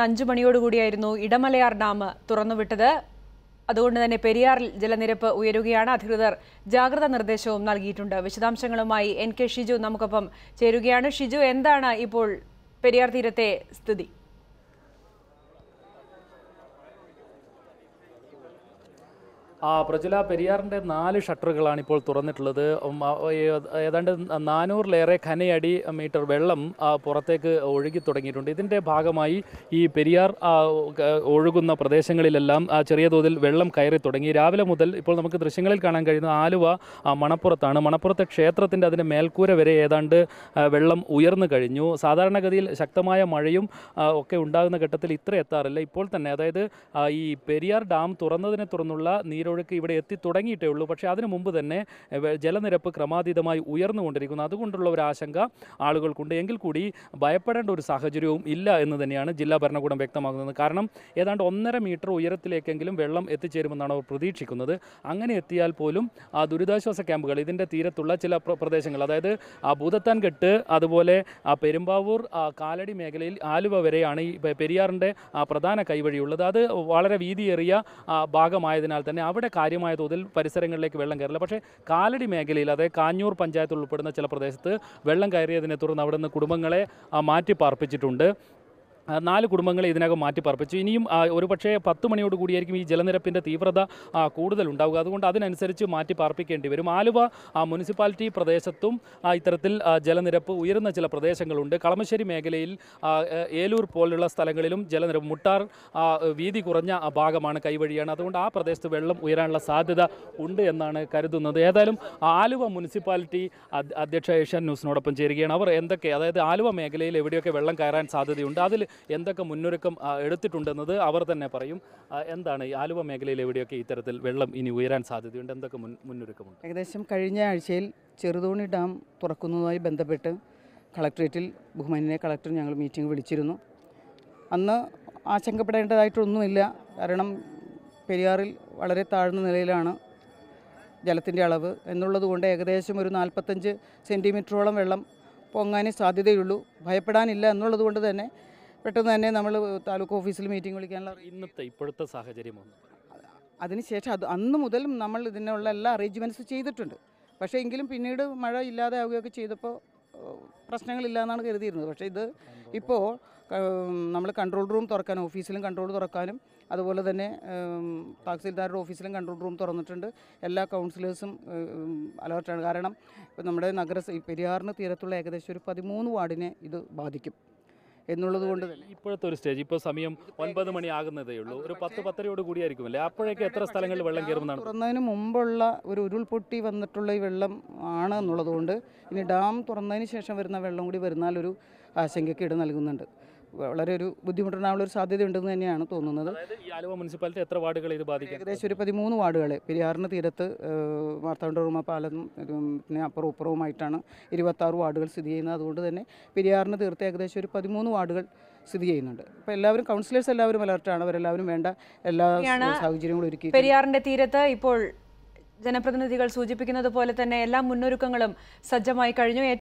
അഞ്ചു മണിയോടുകൂടിയായിരുന്നു Idamalayar dam തുറന്നുവിട്ടത് അതുകൊണ്ട് തന്നെ പെരിയാറിൽ ജലനിരപ്പ് ഉയരുകയാണ് അധികൃതർ ജാഗ്രതാ നിർദ്ദേശവും നൽകിയിട്ടുണ്ട് വിശദാംശങ്ങളുമായി എൻ കെ ഷിജു നമുക്കൊപ്പം ചേരുകയാണ് ഷിജു എന്താണ് ഇപ്പോൾ പെരിയാർ തീരത്തെ സ്ഥിതി ആ പ്രജല പെരിയാറിൻ്റെ നാല് ഷട്ടറുകളാണ് ഇപ്പോൾ തുറന്നിട്ടുള്ളത് ഉം, ആ, ഏ- ഏതാണ്ട് നാനൂറിലേറെ ഖനയടി മീറ്റർ വെള്ളം ആ, പുറത്തേക്ക് ഒഴുകി തുടങ്ങിയിട്ടുണ്ട് ഇതിൻ്റെ ഭാഗമായി ഈ പെരിയാർ ആ, ക- ഒഴുകുന്ന പ്രദേശങ്ങളിലെല്ലാം ആ, ചെറിയ തോതിൽ വെള്ളം കയറി തുടങ്ങി രാവിലെ മുതൽ ഇപ്പോൾ നമുക്ക് ദൃശ്യങ്ങളിൽ കാണാൻ കഴിയുന്ന ആലുവ ആ, മണപ്പുറത്താണ് മണപ്പുറത്തെ ക്ഷേത്രത്തിൻ്റെ അതിൻ്റെ മേൽക്കൂര വരെ ഏതാണ്ട് ആ, വെള്ളം ഉയർന്നു കഴിഞ്ഞു സാധാരണഗതിയിൽ ശക്തമായ മഴയും ആ, ഒക്കെ ഉണ്ടാകുന്ന ഘട്ടത്തിൽ ഇത്ര എത്താറില്ല ഇപ്പോൾ തന്നെ അതായത് ആ, ഈ പെരിയാർ ഡാം തുറന്നതിനെ തുടർന്നുള്ള നീരൊഴുക്ക് ഇവിടെ എത്തി തുടങ്ങിയിട്ടേ ഉള്ളൂ പക്ഷേ അതിനു മുമ്പ് തന്നെ എ, വെ- ജലനിരപ്പ് ക്രമാതീതമായി ഉയർന്നുകൊണ്ടിരിക്കുന്നു അതുകൊണ്ടുള്ള ഒരു ആശങ്ക ആളുകൾക്കുണ്ട് എങ്കിൽ കൂടി ഭയപ്പെടേണ്ട ഒരു സാഹചര്യവും ഇല്ല എന്ന് തന്നെയാണ് ജില്ലാ ഭരണകൂടം വ്യക്തമാക്കുന്നത് കാരണം ഏതാണ്ട് ഒന്നര മീറ്റർ ഉയരത്തിലേക്കെങ്കിലും വെള്ളം എത്തിച്ചേരുമെന്നാണ് അവർ പ്രതീക്ഷിക്കുന്നത് അങ്ങനെ എത്തിയാൽ പോലും ആ ദുരിതാശ്വാസ ക്യാമ്പുകൾ ഇതിൻ്റെ തീരത്തുള്ള ചില പ്ര- പ്രദേശങ്ങൾ അതായത് ആ ഭൂതത്താൻകെട്ട് അതുപോലെ ആ പെരുമ്പാവൂർ ആ കാലടി മേഖലയിൽ ആലുവ വരെയാണ് ഈ പെ- പെരിയാറിൻ്റെ ആ പ്രധാന കൈവഴിയുള്ളത് അത് വളരെ വീതിയേറിയ ആ, ഭാഗമായതിനാൽ തന്നെ അവിടെ കാര്യമായ തോതിൽ പരിസരങ്ങളിലേക്ക് വെള്ളം കയറില്ല പക്ഷേ കാലടി മേഖലയിൽ അതായത് കാഞ്ഞൂർ പഞ്ചായത്തിൽ ഉൾപ്പെടുന്ന ചില പ്രദേശത്ത് വെള്ളം കയറിയതിനെ തുടർന്ന് അവിടെ നിന്ന് കുടുംബങ്ങളെ ആ, മാറ്റി പാർപ്പിച്ചിട്ടുണ്ട് ആ, നാല് കുടുംബങ്ങളെ ഇതിനകം മാറ്റി പാർപ്പിച്ചു ഇനിയും ആ, ഒരു പക്ഷേ പത്ത് മണിയോട് കൂടിയായിരിക്കും ഈ ജലനിരപ്പിൻ്റെ തീവ്രത ആ, കൂടുതൽ ഉണ്ടാവുക അതുകൊണ്ട് അതിനനുസരിച്ച് മാറ്റി പാർപ്പിക്കേണ്ടി വരും ആലുവ ആ, മുനിസിപ്പാലിറ്റി പ്രദേശത്തും ആ, ഇത്തരത്തിൽ ആ, ജലനിരപ്പ് ഉയരുന്ന ചില പ്രദേശങ്ങളുണ്ട് കളമശ്ശേരി മേഖലയിൽ ആ, ഏ- ഏലൂർ പോലുള്ള സ്ഥലങ്ങളിലും ജലനിരപ്പ് മുട്ടാർ ആ, വീതി കുറഞ്ഞ ആ ഭാഗമാണ് കൈവഴിയാണ് അതുകൊണ്ട് ആ പ്രദേശത്ത് വെള്ളം ഉയരാനുള്ള സാധ്യത ഉണ്ട് എന്നാണ് കരുതുന്നത് ഏതായാലും ആലുവ മുനിസിപ്പാലിറ്റി അധ്- അധ്യക്ഷ ഏഷ്യൻ ന്യൂസിനോടൊപ്പം ചേരുകയാണ് അവർ എന്തൊക്കെ അതായത് ആലുവ മേഖലയിൽ എവിടെയൊക്കെ വെള്ളം കയറാൻ സാധ്യതയുണ്ട് അതിൽ എന്തൊക്കെ മുന്നൊരുക്കം ആ, എടുത്തിട്ടുണ്ടെന്നത് അവർ തന്നെ പറയും ആ, എന്താണ് ഈ ആലുവ മേഖലയിൽ എവിടെയൊക്കെ ഇത്തരത്തിൽ വെള്ളം ഇനി ഉയരാൻ സാധ്യതയുണ്ട് എന്തൊക്കെ മുൻ മുന്നൊരുക്കമുണ്ട് ഏകദേശം കഴിഞ്ഞ ആഴ്ചയിൽ ചെറുതോണി ഡാം തുറക്കുന്നതുമായി ബന്ധപ്പെട്ട് കളക്ട്രേറ്റിൽ ബഹുമാന്യ കളക്ടർ ഞങ്ങൾ മീറ്റിംഗ് വിളിച്ചിരുന്നു അന്ന് ആശങ്കപ്പെടേണ്ടതായിട്ടൊന്നുമില്ല കാരണം പെരിയാറിൽ വളരെ താഴ്ന്ന നിലയിലാണ് ജലത്തിൻ്റെ അളവ് എന്നുള്ളത് കൊണ്ട് ഏകദേശം ഒരു നാൽപ്പത്തഞ്ച് സെൻറ്റിമീറ്ററോളം വെള്ളം പൊങ്ങാനേ സാധ്യതയുള്ളൂ ഭയപ്പെടാനില്ല എന്നുള്ളത് കൊണ്ട് തന്നെ പെട്ടെന്ന് തന്നെ നമ്മൾ താലൂക്ക് ഓഫീസിൽ മീറ്റിംഗ് വിളിക്കാനുള്ള ഇന്നത്തെ ഇപ്പോഴത്തെ സാഹചര്യം ഒന്ന് അതിനുശേഷം അത് അന്ന് മുതൽ നമ്മൾ ഇതിനുള്ള എല്ലാ അറേഞ്ച്മെൻറ്റ്സ് ചെയ്തിട്ടുണ്ട് പക്ഷേ എങ്കിലും പിന്നീട് മഴ ഇല്ലാതെ ആവുകയൊക്കെ ചെയ്തപ്പോൾ ഏഹ്, പ്രശ്നങ്ങളില്ല എന്നാണ് കരുതിയിരുന്നത് പക്ഷേ ഇത് ഇപ്പോൾ നമ്മൾ കൺട്രോൾ റൂം തുറക്കാൻ ഓഫീസിലും കൺട്രോൾ തുറക്കാനും അതുപോലെ തന്നെ ഏം, തഹസീൽദാരുടെ ഓഫീസിലും കൺട്രോൾ റൂം തുറന്നിട്ടുണ്ട് എല്ലാ കൗൺസിലേഴ്സും അലർട്ടാണ് കാരണം ഇപ്പോൾ നമ്മുടെ നഗരസഭ ഈ പെരിയാറിന് തീരത്തുള്ള ഏകദേശം ഒരു പതിമൂന്ന് വാർഡിനെ ഇത് ബാധിക്കും എന്നുള്ളത് കൊണ്ട് തന്നെ ഇപ്പോഴത്തെ ഒരു സ്റ്റേജ് ഇപ്പോൾ സമയം ഒൻപത് മണി ആകുന്നതേ ഉള്ളൂ ഒരു പത്ത് പത്തരയോട് കൂടിയായിരിക്കുമല്ലേ അപ്പോഴേക്ക് എത്ര സ്ഥലങ്ങളിൽ വെള്ളം കയറുമെന്നാണ് തുറന്നതിന് മുമ്പുള്ള ഒരു ഉരുൾപൊട്ടി വന്നിട്ടുള്ള ഈ വെള്ളം ആണ് എന്നുള്ളതുകൊണ്ട് ഇനി ഡാം തുറന്നതിന് ശേഷം വരുന്ന വെള്ളം കൂടി വരുന്നാൽ ഒരു ആശങ്കയ്ക്ക് ഇട നൽകുന്നുണ്ട് വളരെ ഒരു ബുദ്ധിമുട്ടുണ്ടാകാനുള്ള ഒരു സാധ്യത ഉണ്ടെന്ന് തന്നെയാണ് തോന്നുന്നത് അതായത് ഈ ആലുവ മുനിസിപ്പാലിറ്റി എത്ര വാർഡുകൾ ഇത് ബാധിക്കാൻ ഏകദേശം ഒരു പതിമൂന്ന് വാർഡുകളെ പെരിയാറിന് തീരത്ത് ഏഹ്, മാർത്താണ്ഡവർമ്മ പാലം ഉം, പിന്നെ അപ്പുറവും ഇപ്പുറവുമായിട്ടാണ് ഇരുപത്താറ് വാർഡുകൾ സ്ഥിതി ചെയ്യുന്നത് അതുകൊണ്ട് തന്നെ പെരിയാറിന് തീർത്ത് ഏകദേശം ഒരു പതിമൂന്ന് വാർഡുകൾ സ്ഥിതി ചെയ്യുന്നുണ്ട് അപ്പോൾ എല്ലാവരും കൗൺസിലേഴ്സ് എല്ലാവരും അലർട്ടാണ് അവരെല്ലാവരും വേണ്ട എല്ലാ ശരിയാണ്. സാഹചര്യങ്ങളും ഒരുക്കി പെരിയാറിന്റെ തീരത്ത് ഇപ്പോൾ ജനപ്രതിനിധികൾ സൂചിപ്പിക്കുന്നത് പോലെ തന്നെ എല്ലാ മുന്നൊരുക്കങ്ങളും സജ്ജമായി കഴിഞ്ഞു